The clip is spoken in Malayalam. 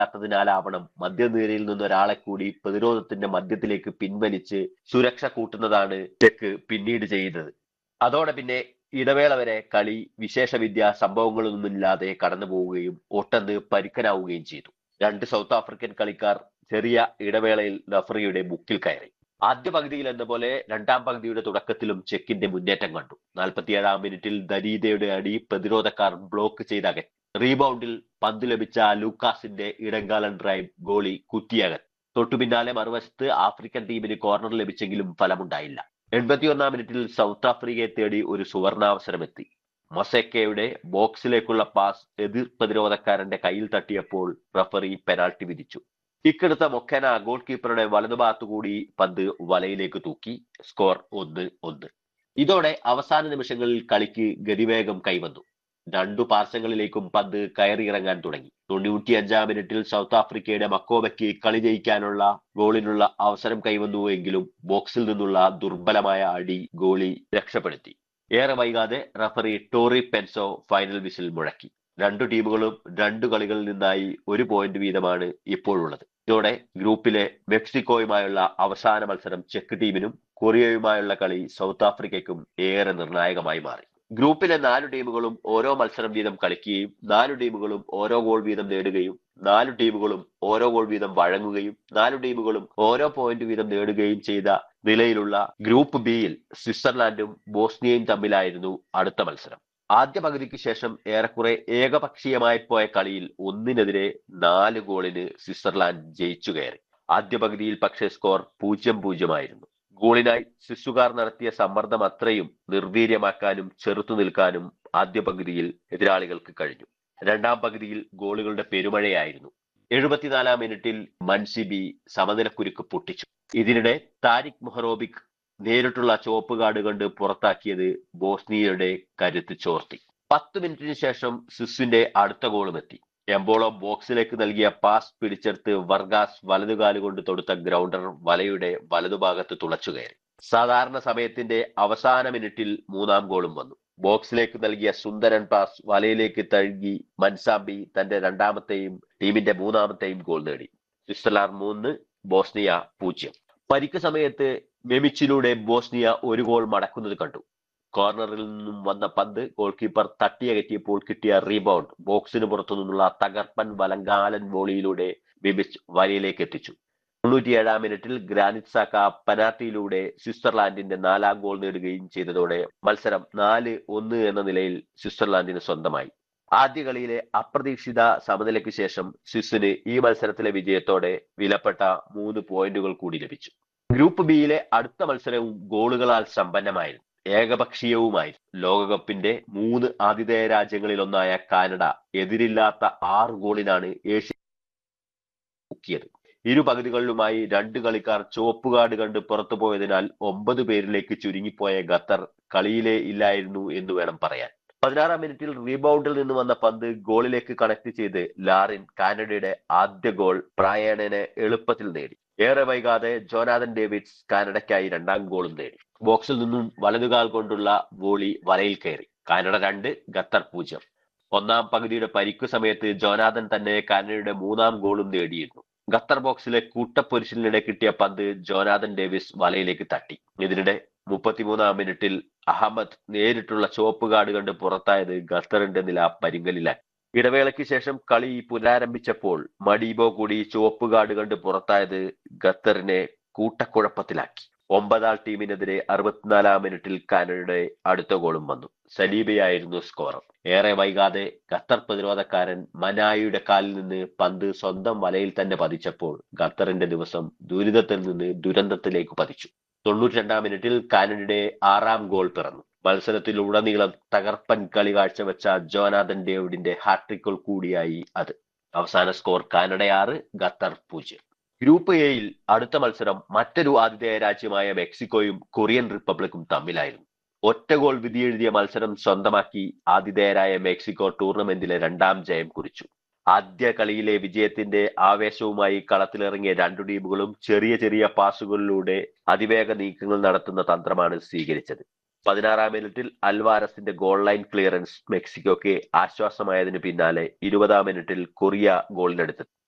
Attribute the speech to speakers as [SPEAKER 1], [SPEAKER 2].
[SPEAKER 1] ാത്തതിനാലാവണം മധ്യനിരയിൽ നിന്ന് ഒരാളെ കൂടി പ്രതിരോധത്തിന്റെ മധ്യത്തിലേക്ക് പിൻവലിച്ച് സുരക്ഷ കൂട്ടുന്നതാണ് ചെക്ക് പിന്നീട് ചെയ്യുന്നത് അതോടെ പിന്നെ ഇടവേള വരെ കളി വിശേഷവിദ്യ സംഭവങ്ങളൊന്നുമില്ലാതെ കടന്നു പോവുകയും ഒട്ടന്ന് പരിക്കനാവുകയും ചെയ്തു രണ്ട് സൗത്ത് ആഫ്രിക്കൻ കളിക്കാർ ചെറിയ ഇടവേളയിൽ റഫറിയുടെ മുക്കിൽ കയറി ആദ്യ പകുതിയിൽ എന്ന പോലെ രണ്ടാം പകുതിയുടെ തുടക്കത്തിലും ചെക്കിന്റെ മുന്നേറ്റം കണ്ടു നാൽപ്പത്തിയേഴാം മിനിറ്റിൽ ദരീദയുടെ അടി പ്രതിരോധക്കാർ ബ്ലോക്ക് ചെയ്ത് അകറ്റി റീബൗണ്ടിൽ പന്ത് ലഭിച്ച ലൂക്കാസിന്റെ ഇടങ്കാലൻ ഡ്രൈവ് ഗോളി കുറ്റിയകൻ തൊട്ടു പിന്നാലെ മറുവശത്ത് ആഫ്രിക്കൻ ടീമിന് കോർണർ ലഭിച്ചെങ്കിലും ഫലമുണ്ടായില്ല എൺപത്തിയൊന്നാം മിനിറ്റിൽ സൗത്ത് ആഫ്രിക്കയെ തേടി ഒരു സുവർണാവസരമെത്തി മൊസേക്കയുടെ ബോക്സിലേക്കുള്ള പാസ് എതിർ പ്രതിരോധക്കാരന്റെ കയ്യിൽ തട്ടിയപ്പോൾ റഫറി പെനാൾട്ടി വിധിച്ചു ഇക്കെടുത്ത മൊക്കന ഗോൾ കീപ്പറുടെ വലതുഭാഗത്തുകൂടി പന്ത് വലയിലേക്ക് തൂക്കി സ്കോർ ഒന്ന് ഒന്ന് ഇതോടെ അവസാന നിമിഷങ്ങളിൽ കളിക്ക് ഗതിവേഗം കൈവന്നു രണ്ടു പാർശ്വങ്ങളിലേക്കും പന്ത് കയറിയിറങ്ങാൻ തുടങ്ങി തൊണ്ണൂറ്റിയഞ്ചാം മിനിറ്റിൽ സൗത്ത് ആഫ്രിക്കയുടെ മക്കോബയ്ക്ക് കളി ജയിക്കാനുള്ള ഗോളിനുള്ള അവസരം കൈവന്നുവെങ്കിലും ബോക്സിൽ നിന്നുള്ള ദുർബലമായ അടി ഗോളി രക്ഷപ്പെടുത്തി ഏറെ വൈകാതെ referee Tori Penso final whistle മുഴക്കി രണ്ടു ടീമുകളും രണ്ടു കളികളിൽ നിന്നായി ഒരു പോയിന്റ് വീതമാണ് ഇപ്പോഴുള്ളത് ഇതോടെ ഗ്രൂപ്പിലെ മെക്സിക്കോയുമായുള്ള അവസാന മത്സരം ചെക്ക് ടീമിനും കൊറിയയുമായുള്ള കളി സൗത്ത് ആഫ്രിക്കയ്ക്കും ഏറെ നിർണായകമായി മാറി ഗ്രൂപ്പിലെ നാലു ടീമുകളും ഓരോ മത്സരം വീതം കളിക്കുകയും നാലു ടീമുകളും ഓരോ ഗോൾ വീതം നേടുകയും നാലു ടീമുകളും ഓരോ ഗോൾ വീതം വഴങ്ങുകയും നാലു ടീമുകളും ഓരോ പോയിന്റ് വീതം നേടുകയും ചെയ്ത നിലയിലുള്ള ഗ്രൂപ്പ് ബിയിൽ സ്വിറ്റ്സർലാൻഡും ബോസ്നിയയും തമ്മിലായിരുന്നു അടുത്ത മത്സരം ആദ്യ പകുതിക്ക് ശേഷം ഏറെക്കുറെ ഏകപക്ഷീയമായി പോയ കളിയിൽ ഒന്നിനെതിരെ നാല് ഗോളിന് സ്വിറ്റ്സർലാൻഡ് ജയിച്ചു കയറി ആദ്യ പകുതിയിൽ പക്ഷേ സ്കോർ പൂജ്യം പൂജ്യമായിരുന്നു ഗോളിനായി ശിശുകാർ നടത്തിയ സമ്മർദ്ദം അത്രയും നിർവീര്യമാക്കാനും ചെറുത്തു നിൽക്കാനും ആദ്യ പകുതിയിൽ എതിരാളികൾക്ക് കഴിഞ്ഞു രണ്ടാം പകുതിയിൽ ഗോളുകളുടെ പെരുമഴയായിരുന്നു എഴുപത്തിനാലാം മിനിറ്റിൽ മൻസിബി സമനിലക്കുരുക്ക് പൊട്ടിച്ചു ഇതിനിടെ താരിഖ് മൊഹറോബിക് നേരിട്ടുള്ള ചുവപ്പ് കാർഡ് കണ്ട് പുറത്താക്കിയത് ബോസ്നിയയുടെ കരുത്ത് ചോർത്തി പത്ത് മിനിറ്റിന് ശേഷം സിസിന്റെ അടുത്ത ഗോളും എത്തി എംബോളോ ബോക്സിലേക്ക് നൽകിയ പാസ് പിടിച്ചെടുത്ത് വർഗാസ് വലതുകാല് കൊണ്ട് തൊടുത്ത ഗ്രൗണ്ടർ വലയുടെ വലതുഭാഗത്ത് തുളച്ചു കയറി സാധാരണ സമയത്തിന്റെ അവസാന മിനിറ്റിൽ മൂന്നാം ഗോളും വന്നു ബോക്സിലേക്ക് നൽകിയ സുന്ദരൻ പാസ് വലയിലേക്ക് തഴുകി മൻസാബി തന്റെ രണ്ടാമത്തെയും ടീമിന്റെ മൂന്നാമത്തെയും ഗോൾ നേടി സ്വിറ്റ്സർലാൻഡ് മൂന്ന് ബോസ്നിയ പൂജ്യം പരിക്ക് സമയത്ത് മെമിച്ചിലൂടെ ബോസ്നിയ ഒരു ഗോൾ മടക്കുന്നത് കണ്ടു കോർണറിൽ നിന്നും വന്ന പന്ത് ഗോൾ കീപ്പർ തട്ടിയകറ്റിയപ്പോൾ കിട്ടിയ റീബൗണ്ട് ബോക്സിന് പുറത്തു നിന്നുള്ള തകർപ്പൻ വലങ്കാലൻ വോളിയിലൂടെ ബിബിച്ച് വലയിലേക്ക് എത്തിച്ചു തൊണ്ണൂറ്റിയേഴാം മിനിറ്റിൽ ഗ്രാനിറ്റ് സാക്ക പനാട്ടിയിലൂടെ സ്വിറ്റ്സർലാൻഡിന്റെ നാലാം ഗോൾ നേടുകയും ചെയ്തതോടെ മത്സരം നാല് ഒന്ന് എന്ന നിലയിൽ സ്വിറ്റ്സർലാൻഡിന് സ്വന്തമായി ആദ്യ കളിയിലെ അപ്രതീക്ഷിത സമനിലയ്ക്ക് ശേഷം സ്വിസ്സിന് ഈ മത്സരത്തിലെ വിജയത്തോടെ വിലപ്പെട്ട മൂന്ന് പോയിന്റുകൾ കൂടി ലഭിച്ചു ഗ്രൂപ്പ് ബിയിലെ അടുത്ത മത്സരവും ഗോളുകളാൽ സമ്പന്നമായിരുന്നു ഏകപക്ഷീയവുമായി ലോകകപ്പിന്റെ മൂന്ന് ആതിഥേയ രാജ്യങ്ങളിൽ ഒന്നായ കാനഡ എതിരില്ലാത്ത ആറ് ഗോളിനാണ് ഏഷ്യ മുക്കിയത് ഇരു പകുതികളിലുമായി രണ്ട് കളിക്കാർ ചുവപ്പ് കാർഡ് കണ്ട് പുറത്തു പോയതിനാൽ ഒമ്പത് പേരിലേക്ക് ചുരുങ്ങിപ്പോയ ഖത്തർ കളിയിലേ ഇല്ലായിരുന്നു എന്ന് വേണം പറയാൻ പതിനാറാം മിനിറ്റിൽ റീബൗണ്ടിൽ നിന്ന് വന്ന പന്ത് ഗോളിലേക്ക് കണക്ട് ചെയ്ത് ലാറിൻ കാനഡയുടെ ആദ്യ ഗോൾ പ്രായണനെ എളുപ്പത്തിൽ നേടി ഏറെ വൈകാതെ ജോനാഥൻ ഡേവിഡ്സ് കാനഡയ്ക്കായി രണ്ടാം ഗോളും നേടി ബോക്സിൽ നിന്നും വലതുകാൽ കൊണ്ടുള്ള വോളി വലയിൽ കയറി കാനഡ രണ്ട് ഖത്തർ പൂജ്യം ഒന്നാം പകുതിയുടെ പരിക്കു സമയത്ത് ജോനാഥൻ തന്നെ കാനഡയുടെ മൂന്നാം ഗോളും നേടിയിരുന്നു ഖത്തർ ബോക്സിലെ കൂട്ടപ്പൊരിശലിനിടെ കിട്ടിയ പന്ത് ജോനാഥൻ ഡേവിസ് വലയിലേക്ക് തട്ടി ഇതിനിടെ മുപ്പത്തിമൂന്നാം മിനിറ്റിൽ അഹമ്മദ് നേരിട്ടുള്ള ചുവപ്പ് കാർഡ് കണ്ട് പുറത്തായത് ഖത്തറിന്റെ നില പരിങ്കലിലാക്കി ഇടവേളയ്ക്ക് ശേഷം കളി പുനരാരംഭിച്ചപ്പോൾ മഡീബോ കൂടി ചുവപ്പ് കാർഡ് കണ്ട് പുറത്തായത് ഖത്തറിനെ കൂട്ടക്കുഴപ്പത്തിലാക്കി ഒമ്പതാം ടീമിനെതിരെ അറുപത്തിനാലാം മിനിറ്റിൽ കാനഡയുടെ അടുത്ത ഗോളും വന്നു സലീബയായിരുന്നു സ്കോറർ ഏറെ വൈകാതെ ഖത്തർ പ്രതിരോധക്കാരൻ മനായിയുടെ കാലിൽ നിന്ന് പന്ത് സ്വന്തം വലയിൽ തന്നെ പതിച്ചപ്പോൾ ഖത്തറിന്റെ ദിവസം ദുരിതത്തിൽ നിന്ന് ദുരന്തത്തിലേക്ക് പതിച്ചു തൊണ്ണൂറ്റി രണ്ടാം മിനിറ്റിൽ കാനഡയുടെ ആറാം ഗോൾ പിറന്നു മത്സരത്തിൽ ഉടനീളം തകർപ്പൻ കളി കാഴ്ചവെച്ച ജോനാഥൻ ഡേവിഡിന്റെ ഹാട്രിക്കുകൾ കൂടിയായി അത് അവസാന സ്കോർ കാനഡ ആറ് ഖത്തർ പൂജ്യം ഗ്രൂപ്പ് എയിൽ അടുത്ത മത്സരം മറ്റൊരു ആതിഥേയ രാജ്യമായ മെക്സിക്കോയും കൊറിയൻ റിപ്പബ്ലിക്കും തമ്മിലായിരുന്നു ഒറ്റ ഗോൾ വിധിയെഴുതിയ മത്സരം സ്വന്തമാക്കി ആതിഥേയരായ മെക്സിക്കോ ടൂർണമെന്റിലെ രണ്ടാം ജയം കുറിച്ചു ആദ്യ കളിയിലെ വിജയത്തിന്റെ ആവേശവുമായി കളത്തിലിറങ്ങിയ രണ്ടു ടീമുകളും ചെറിയ ചെറിയ പാസുകളിലൂടെ അതിവേഗ നീക്കങ്ങൾ നടത്തുന്ന തന്ത്രമാണ് സ്വീകരിച്ചത് പതിനാറാം മിനിറ്റിൽ അൽവാരസിന്റെ ഗോൾ ലൈൻ ക്ലിയറൻസ് മെക്സിക്കോക്ക് ആശ്വാസമായതിനു പിന്നാലെ ഇരുപതാം മിനിറ്റിൽ കൊറിയ ഗോളിനടുത്തു